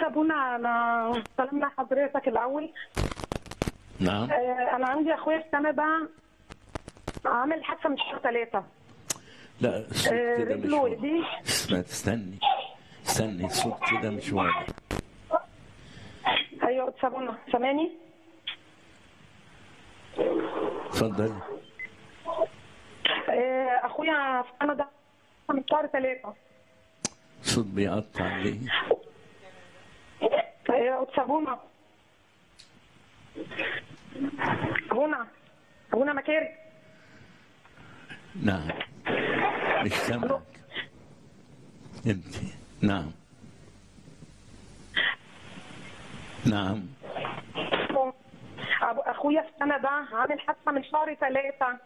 ابونا انا سلام لحضرتك الاول نعم آه، انا عندي اخويا في كندا عامل حادثه من شهر ثلاثه لا الصوت آه، كده مش رجله واضح وايديه اسمع استني استني الصوت كده مش واضح ايوه ابونا سامعني اتفضل آه، اخويا في كندا من شهر ثلاثه الصوت بيقطع ليه ايوه ابونا ابونا ابونا مكاري نعم مش سامعك انت نعم نعم أبو اخويا في كندا عامل حادثه من شهر ثلاثه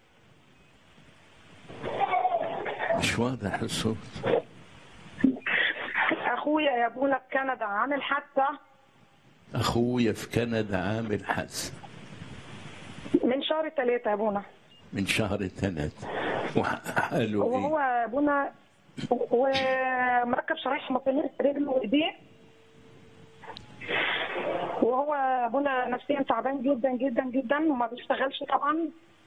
مش واضح الصوت اخويا يا ابونا في كندا عامل حادثه اخويا في كندا عامل حادثه من شهر ثلاثه يا ابونا من شهر ثلاثة وحاله وهو ايه ابونا ومركب شرايح مطمئن في رجله وايديه وهو ابونا نفسيا تعبان جدا جدا جدا وما بيشتغلش طبعا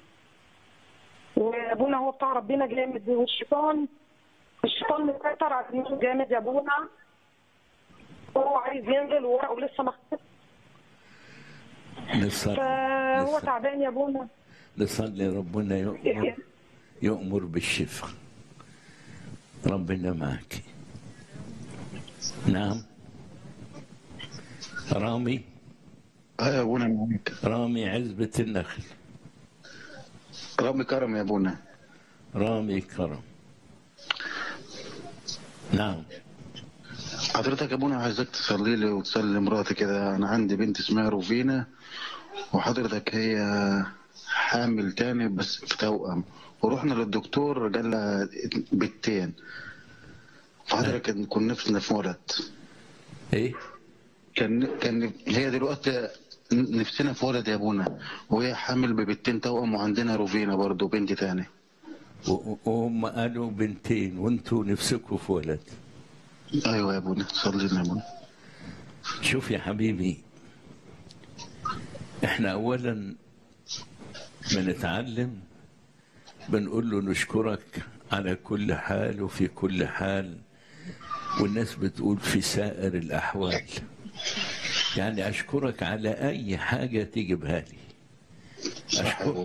وابونا هو بتاع ربنا جامد والشيطان الشيطان مسيطر على دماغه جامد يا ابونا وهو عايز ينزل وورقه لسه ما خلصش نصلي فهو نصلي, تعبان يا ابونا نصلي ربنا يؤمر يؤمر بالشفاء ربنا معك نعم رامي اه يا ابونا معاك رامي عزبة النخل رامي كرم يا ابونا رامي كرم نعم حضرتك يا ابونا عايزك تصلي لي وتصلي لمراتي كده انا عندي بنت اسمها روفينا وحضرتك هي حامل تاني بس في توأم ورحنا للدكتور قال لها بنتين فحضرتك كنا نفسنا في ولد ايه كان كان هي دلوقتي نفسنا في ولد يا ابونا وهي حامل ببنتين توأم وعندنا روفينا برضه بنت تاني و- و- وهم قالوا بنتين وانتوا نفسكوا في ولد ايوه يا ابونا صلي لنا يا ابونا شوف يا حبيبي احنا اولا بنتعلم بنقول له نشكرك على كل حال وفي كل حال والناس بتقول في سائر الاحوال يعني اشكرك على اي حاجه تجيبها لي صح يا أبونا.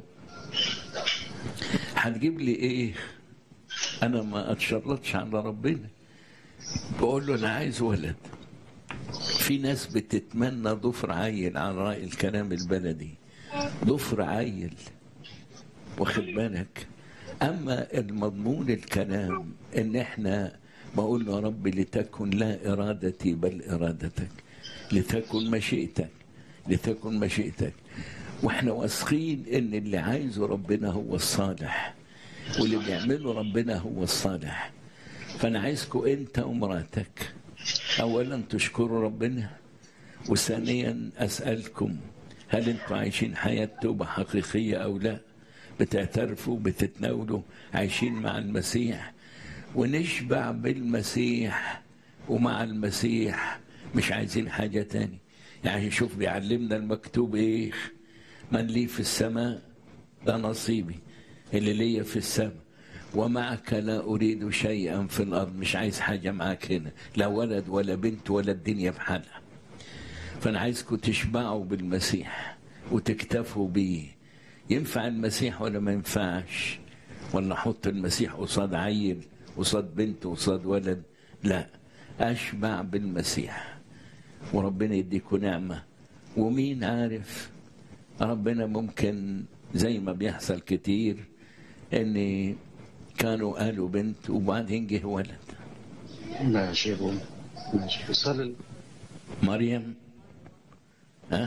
هتجيب لي ايه انا ما اتشرطش على ربنا بقول له انا عايز ولد في ناس بتتمنى ضفر عيل على رأي الكلام البلدي ضفر عيل واخد بالك اما المضمون الكلام ان احنا بقول له يا رب لتكن لا ارادتي بل ارادتك لتكن مشيئتك لتكن مشيئتك واحنا واثقين ان اللي عايزه ربنا هو الصالح واللي بيعمله ربنا هو الصالح فانا عايزكم انت ومراتك اولا تشكروا ربنا وثانيا اسالكم هل انتم عايشين حياه توبه حقيقيه او لا بتعترفوا بتتناولوا عايشين مع المسيح ونشبع بالمسيح ومع المسيح مش عايزين حاجه تاني يعني شوف بيعلمنا المكتوب ايه من لي في السماء ده نصيبي اللي ليا في السماء ومعك لا أريد شيئا في الأرض مش عايز حاجة معك هنا لا ولد ولا بنت ولا الدنيا بحالها فأنا عايزكم تشبعوا بالمسيح وتكتفوا بيه ينفع المسيح ولا ما ينفعش ولا أحط المسيح قصاد عيل قصاد بنت قصاد ولد لا أشبع بالمسيح وربنا يديكم نعمة ومين عارف ربنا ممكن زي ما بيحصل كتير ان كانوا قالوا بنت وبعدين جه ولد ماشي يا ابونا ماشي صلي مريم ها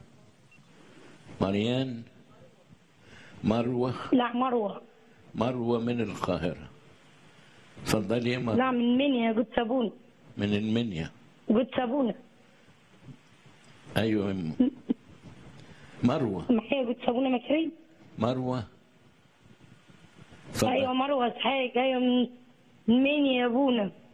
مريان مروة لا مروه مروة من القاهرة اتفضلي يا مروة لا من منيا قد سابونا من المنيا قد سابونا ايوه يا أم. مروة محيا قد سابونا مكري مروة اتفضل. ايوه مروه صحيح جايه من من منيا يا ابونا